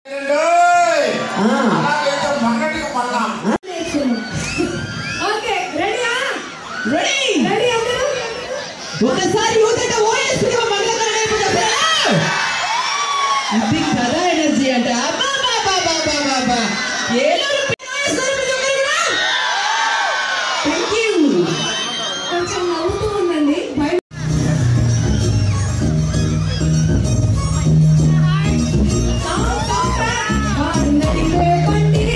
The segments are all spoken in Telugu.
అలాగైతే మొన్నటికి మొన్న ఓకే రెడీయా రెడీ రెడీ అందరూ ఒకసారి యూత్ అంటే ఓఎస్ ఇది కదా ఎనర్జీ అంటే అబ్బా బాబా బాబా బాబా ఏలూరు థ్యాంక్ యూ కొంచెం నవ్వుతూ ఉండండి బయట సాంగ్, సాంగ్, సాంగ్. వాడినటిలే పండి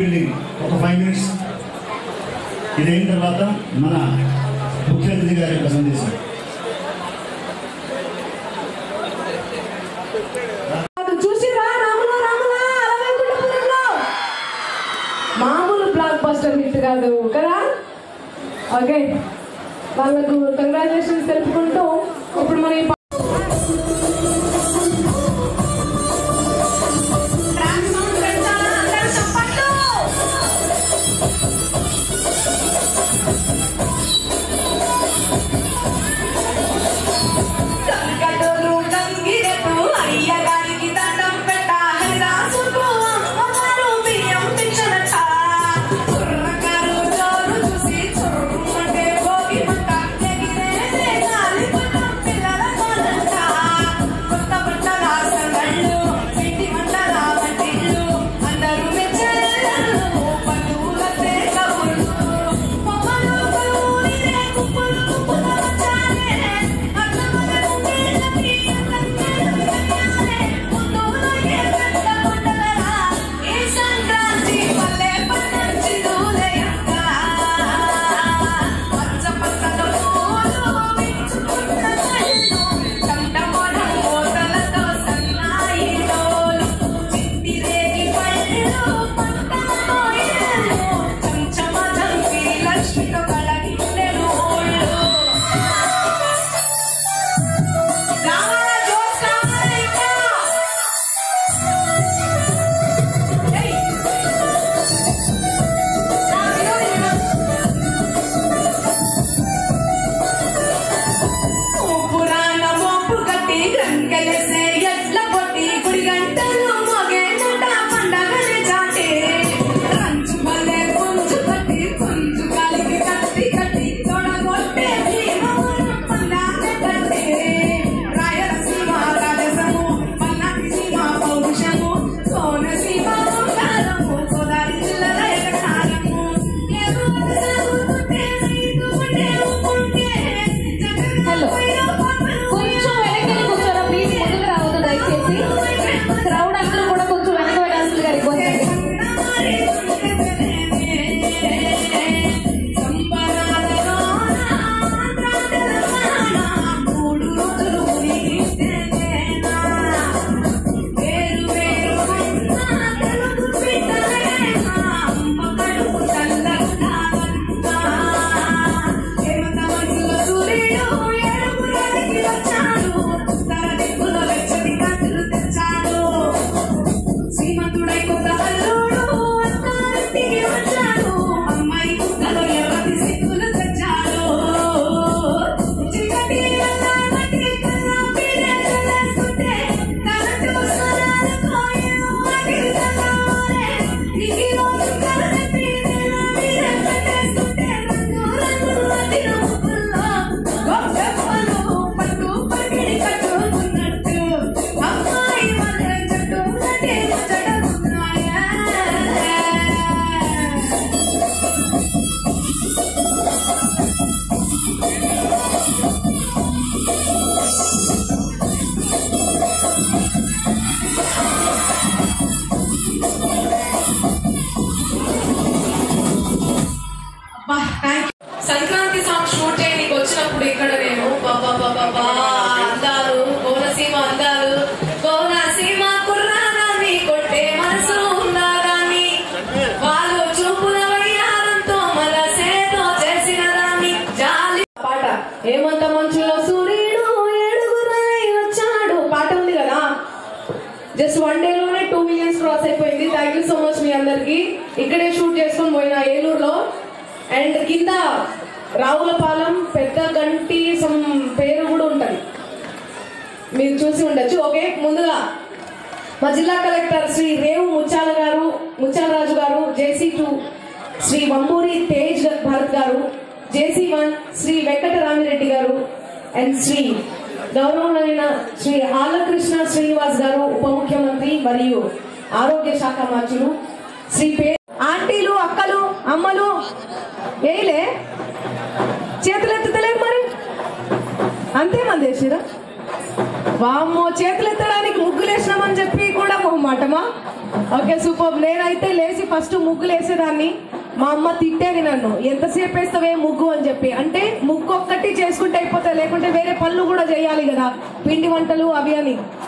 బిల్డింగ్ ఒక ఫైవ్ మినిట్స్ ఇది అయిన తర్వాత మన ముఖ్య అతిథి గారి యొక్క సందేశం చూసిరా రాముల రాముల అలవేకుంటపురంలో మామూలు బ్లాక్ బస్టర్ హిట్ కాదు కదా ఓకే వాళ్ళకు కంగ్రాచులేషన్స్ తెలుపుకుంటూ ఇప్పుడు మన ఈ పా- కట్టోలు గంగిరెపు అయ్యగారికి దండం పెట్టాలి రాసుకు అమ్మగారు బియ్యం పిచ్చనట కుర్రకారు జోరు చూసి చుర్రుమంటే భోగి మంట ఎగిరేదే గాలి పటం పిల్లల కోలంట కొత్త బట్టల సంగళ్ళు పిండి వంటల వంటిళ్ళు అందరూ మెచ్చేళ్ళు పలువులతే కబుర్లు పొమ్మలు ఊరినే కుప్పలు కుప్పలు వచ్చానే అట్ల మనకు పిల్లకి కన్నెలకి ముందులో ఏ పెద్ద పండగరా ఈ సంక్రాంతి పల్లె పట్టంచి దూలయంగా పచ్చ పచ్చల పూలు విచ్చుకున్న కళ్ళు కంటమడం మోతలతో సన్నాయి డోలు చిట్టిరేగి పళ్ళు పంటలతో ఇళ్ళు చంచమ చంపి లక్ష్మితో కళగిండెను ఊళ్ళు రావాల జోస్ రావాల ఇంకా ఏయ్ నా వినోది వినోది పురాణ మోపు కట్టి రంకెలేసే ఎడ్ల కొట్టి గుడి గంటలు మోగేనట పండగని చాటే రంచు మల్లె పుంజు కట్టి పుంజు కాలికి కత్తి కట్టి తొడగొట్టే భీమవరం పండాలే కట్టే రాయలసీమ రాజసము పల్నాటి సీమ పౌరుషము కోనసీమ కాలము గోదావరి జిల్లాల ఎగటారము ఎగువ సాగుతుంటే రైతు ఉంటే ఊపుంటే హలో కొంచెం వెనక్కి కూర్చోరా ప్లీజ్ ముందుకు రావద్దు దయచేసి క్రౌడ్ అందరూ కూడా కొంచెం వెనక వెళ్ళాల్సింది గారి రిక్వెస్ట్ తెచ్చాడు శ్రీమంతుడై కొత్త అల్లుడు అత్తారింటికి వచ్చాడు అమ్మాయి కుక్కలు ఎర్రటి సిక్కులు తెచ్చాడు చీకటి వెళ్ళామటి కల్లా పీడే చల్లేస్తుంటే కరెంటు స్వరాలతో ఏమో అడిగి తెల్లవారే నీకి రోజు కరెంటు నేను మీరే పెట్టేస్తుంటే రంగు రంగులు అదిన ముగ్గుల్లో గొప్పలు పట్టు పగిడి కట్టుకున్నట్టు అమ్మాయి వల్ల చెట్టు నటే ముచ్చటమున్నాయా అబ్బా, thank you. Sankranti song shoot చేయడానికి వచ్చినప్పుడు ఇక్కడ నేను బాబా బాబా బా అందాలు కోనసీమ అందాలు కోనసీమ కుర్రాదాన్ని కొట్టే మనసు ఉన్నదాన్ని వాళ్ళు చూపుల వయ్యారంతో మనసేతో చేసిన దాన్ని జాలి పాట ఏమంత మంచులో సూర్యుడు ఏడుగురై వచ్చాడు పాట ఉంది కదా జస్ట్ వన్ డే లోనే టూ మిలియన్స్ క్రాస్ అయిపోయింది థ్యాంక్ యూ సో మచ్ మీ అందరికి ఇక్కడే షూట్ చేసుకొని పోయిన ఏలూరులో అండ్ కింద రావులపాలెం పెద్ద గంటి సమ్ పేరు కూడా ఉంటది మీరు చూసి ఉండొచ్చు ఓకే ముందుగా మా జిల్లా కలెక్టర్ శ్రీ రేవు ముచ్చాల గారు ముచ్చాలరాజు గారు జేసీ టూ శ్రీ వమ్మూరి తేజ్ భరత్ గారు జేసీ వన్ శ్రీ వెంకటరామిరెడ్డి గారు అండ్ శ్రీ గౌరవమైన శ్రీ ఆలకృష్ణ శ్రీనివాస్ గారు ఉప ముఖ్యమంత్రి మరియు ఆరోగ్య శాఖ మంత్రులు శ్రీ పే ఆంటీలు అక్కలు అమ్మలు ఏలే చేతులు ఎత్తుతలేరు మరి అంతే మంది వేసిరా వామ్మో చేతులు ఎత్తడానికి ముగ్గులు వేసినామని చెప్పి కూడా మొహమాటమా ఓకే సూపర్ నేనైతే లేచి ఫస్ట్ ముగ్గులు వేసేదాన్ని మా అమ్మ తిట్టేది నన్ను ఎంతసేపు వేస్తావే ముగ్గు అని చెప్పి అంటే ముగ్గు ఒక్కటి చేసుకుంటే అయిపోతాయి లేకుంటే వేరే పనులు కూడా చేయాలి కదా పిండి వంటలు అవి అని